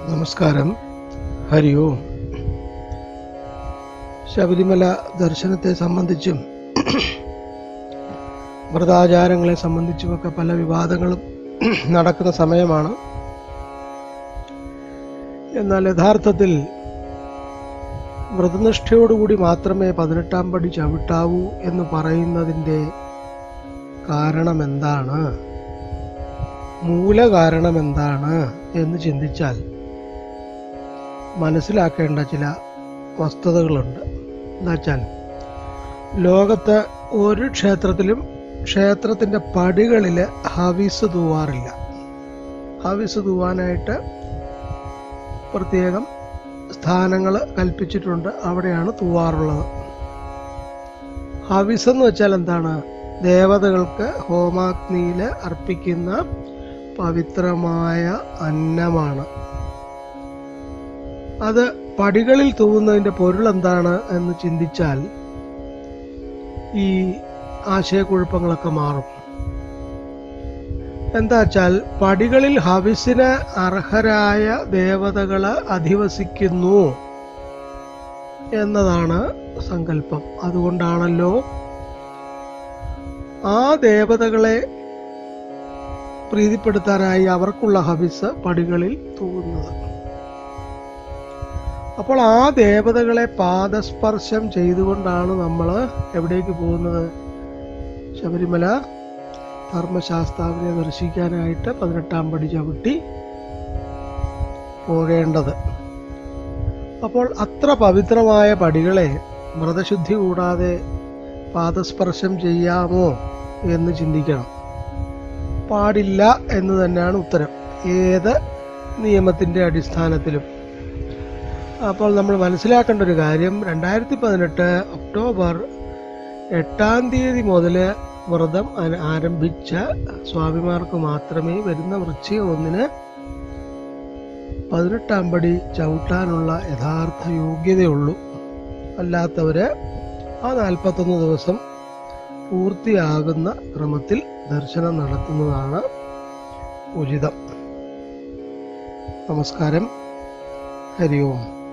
നമസ്കാരം ഹരി ഓം ശബരിമല ദർശനത്തെ സംബന്ധിച്ചും വ്രതാചാരങ്ങളെ സംബന്ധിച്ചുമൊക്കെ പല വിവാദങ്ങളും നടക്കുന്ന സമയമാണ് എന്നാൽ യഥാർത്ഥത്തിൽ വ്രതനിഷ്ഠയോടുകൂടി മാത്രമേ പതിനെട്ടാം പടി ചവിട്ടാവൂ എന്ന് പറയുന്നതിൻ്റെ കാരണം എന്താണ് മൂലകാരണം എന്താണ് എന്ന് ചിന്തിച്ചാൽ മനസ്സിലാക്കേണ്ട ചില വസ്തുതകളുണ്ട് എന്നുവെച്ചാൽ ലോകത്ത് ഒരു ക്ഷേത്രത്തിലും ക്ഷേത്രത്തിന്റെ പടികളിൽ ഹവിസ് തൂവാറില്ല ഹവിസ് തൂവാനായിട്ട് പ്രത്യേകം സ്ഥാനങ്ങൾ കൽപ്പിച്ചിട്ടുണ്ട് അവിടെയാണ് തൂവാറുള്ളത് ഹവിസ് എന്ന് വെച്ചാൽ എന്താണ് ദേവതകൾക്ക് ഹോമാഗ്നിയിൽ അർപ്പിക്കുന്ന പവിത്രമായ അന്നമാണ് അത് പടികളിൽ തൂവുന്നതിന്റെ പൊരുൾ എന്താണ് എന്ന് ചിന്തിച്ചാൽ ഈ ആശയക്കുഴപ്പങ്ങളൊക്കെ മാറും എന്താ വെച്ചാൽ പടികളിൽ ഹവിസിന് അർഹരായ ദേവതകള് അധിവസിക്കുന്നു എന്നതാണ് സങ്കല്പം അതുകൊണ്ടാണല്ലോ ആ ദേവതകളെ പ്രീതിപ്പെടുത്താനായി അവർക്കുള്ള ഹവിസ് പടികളിൽ തൂവുന്നത് അപ്പോൾ ആ ദേവതകളെ പാദസ്പർശം ചെയ്തുകൊണ്ടാണ് നമ്മൾ എവിടേക്ക് പോകുന്നത് ശബരിമല ധർമ്മശാസ്താവിനെ ദർശിക്കാനായിട്ട് പതിനെട്ടാം പടി ചവിട്ടി പോകേണ്ടത് അപ്പോൾ അത്ര പവിത്രമായ പടികളെ വ്രതശുദ്ധി കൂടാതെ പാദസ്പർശം ചെയ്യാമോ എന്ന് ചിന്തിക്കണം പാടില്ല എന്ന് തന്നെയാണ് ഉത്തരം ഏത് നിയമത്തിന്റെ അടിസ്ഥാനത്തിലും അപ്പോൾ നമ്മൾ മനസ്സിലാക്കേണ്ട ഒരു കാര്യം രണ്ടായിരത്തി പതിനെട്ട് ഒക്ടോബർ എട്ടാം തീയതി മുതൽ വ്രതം ആ- ആരംഭിച്ച സ്വാമിമാർക്ക് മാത്രമേ വരുന്ന വൃശ്ചിക ഒന്നിന് പതിനെട്ടാം പടി ചവിട്ടാനുള്ള യഥാർത്ഥ യോഗ്യതയുള്ളൂ അല്ലാത്തവര് ആ നാൽപ്പത്തൊന്ന് ദിവസം പൂർത്തിയാകുന്ന ക്രമത്തിൽ ദർശനം നടത്തുന്നതാണ് ഉചിതം നമസ്കാരം ഹരി ഓം